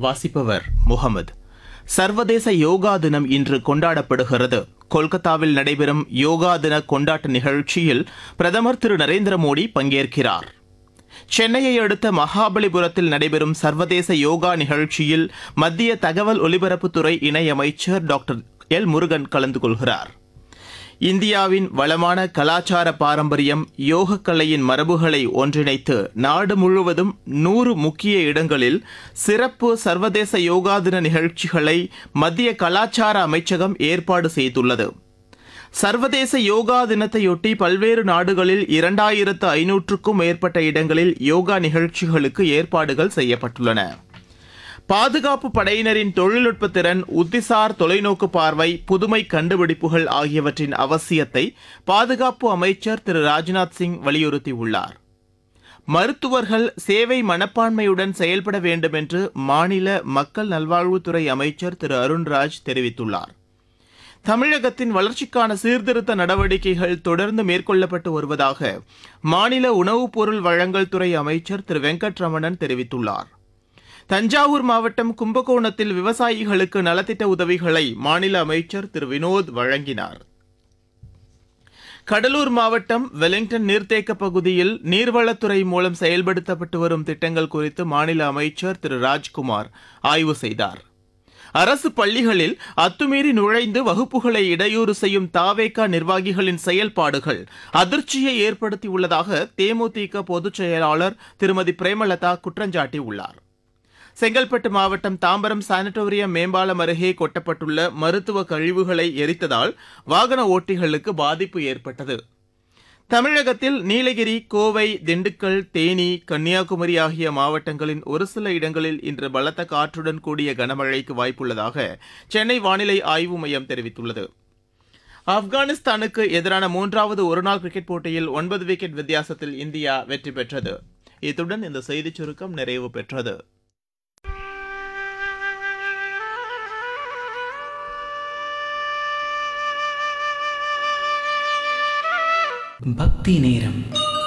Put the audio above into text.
வாசிப்பவர் முகமது சர்வதேச யோகா தினம் இன்று கொண்டாடப்படுகிறது கொல்கத்தாவில் நடைபெறும் யோகா தின கொண்டாட்ட நிகழ்ச்சியில் பிரதமர் திரு நரேந்திர மோடி பங்கேற்கிறார் சென்னையை அடுத்த மகாபலிபுரத்தில் நடைபெறும் சர்வதேச யோகா நிகழ்ச்சியில் மத்திய தகவல் ஒலிபரப்புத்துறை இணையமைச்சர் டாக்டர் எல் முருகன் கலந்து கொள்கிறார் இந்தியாவின் வளமான கலாச்சார பாரம்பரியம் யோகக்கலையின் மரபுகளை ஒன்றிணைத்து நாடு முழுவதும் நூறு முக்கிய இடங்களில் சிறப்பு சர்வதேச யோகா தின நிகழ்ச்சிகளை மத்திய கலாச்சார அமைச்சகம் ஏற்பாடு செய்துள்ளது சர்வதேச யோகா தினத்தையொட்டி பல்வேறு நாடுகளில் இரண்டாயிரத்து ஐநூற்றுக்கும் மேற்பட்ட இடங்களில் யோகா நிகழ்ச்சிகளுக்கு ஏற்பாடுகள் செய்யப்பட்டுள்ளன பாதுகாப்பு படையினரின் தொழில்நுட்ப திறன் உத்திசார் தொலைநோக்கு பார்வை புதுமை கண்டுபிடிப்புகள் ஆகியவற்றின் அவசியத்தை பாதுகாப்பு அமைச்சர் திரு ராஜ்நாத் சிங் வலியுறுத்தியுள்ளார் மருத்துவர்கள் சேவை மனப்பான்மையுடன் செயல்பட வேண்டும் என்று மாநில மக்கள் நல்வாழ்வுத்துறை அமைச்சர் திரு அருண்ராஜ் தெரிவித்துள்ளார் தமிழகத்தின் வளர்ச்சிக்கான சீர்திருத்த நடவடிக்கைகள் தொடர்ந்து மேற்கொள்ளப்பட்டு வருவதாக மாநில உணவுப் பொருள் வழங்கல் துறை அமைச்சர் திரு வெங்கட்ரமணன் தெரிவித்துள்ளார் தஞ்சாவூர் மாவட்டம் கும்பகோணத்தில் விவசாயிகளுக்கு நலத்திட்ட உதவிகளை மாநில அமைச்சர் திரு வினோத் வழங்கினார் கடலூர் மாவட்டம் வெலிங்டன் நீர்த்தேக்க பகுதியில் நீர்வளத்துறை மூலம் செயல்படுத்தப்பட்டு வரும் திட்டங்கள் குறித்து மாநில அமைச்சர் திரு ராஜ்குமார் ஆய்வு செய்தார் அரசு பள்ளிகளில் அத்துமீறி நுழைந்து வகுப்புகளை இடையூறு செய்யும் தாவேகா நிர்வாகிகளின் செயல்பாடுகள் அதிர்ச்சியை ஏற்படுத்தியுள்ளதாக தேமுதிக பொதுச் செயலாளர் திருமதி பிரேமலதா குற்றஞ்சாட்டியுள்ளார் செங்கல்பட்டு மாவட்டம் தாம்பரம் சானிட்டோரியம் மேம்பாலம் அருகே கொட்டப்பட்டுள்ள மருத்துவ கழிவுகளை எரித்ததால் வாகன ஓட்டிகளுக்கு பாதிப்பு ஏற்பட்டது தமிழகத்தில் நீலகிரி கோவை திண்டுக்கல் தேனி கன்னியாகுமரி ஆகிய மாவட்டங்களின் ஒரு சில இடங்களில் இன்று பலத்த காற்றுடன் கூடிய கனமழைக்கு வாய்ப்புள்ளதாக சென்னை வானிலை ஆய்வு மையம் தெரிவித்துள்ளது ஆப்கானிஸ்தானுக்கு எதிரான மூன்றாவது ஒருநாள் கிரிக்கெட் போட்டியில் ஒன்பது விக்கெட் வித்தியாசத்தில் இந்தியா வெற்றி பெற்றது இத்துடன் இந்த செய்திச் சுருக்கம் நிறைவு பெற்றது பக்தி நேரம்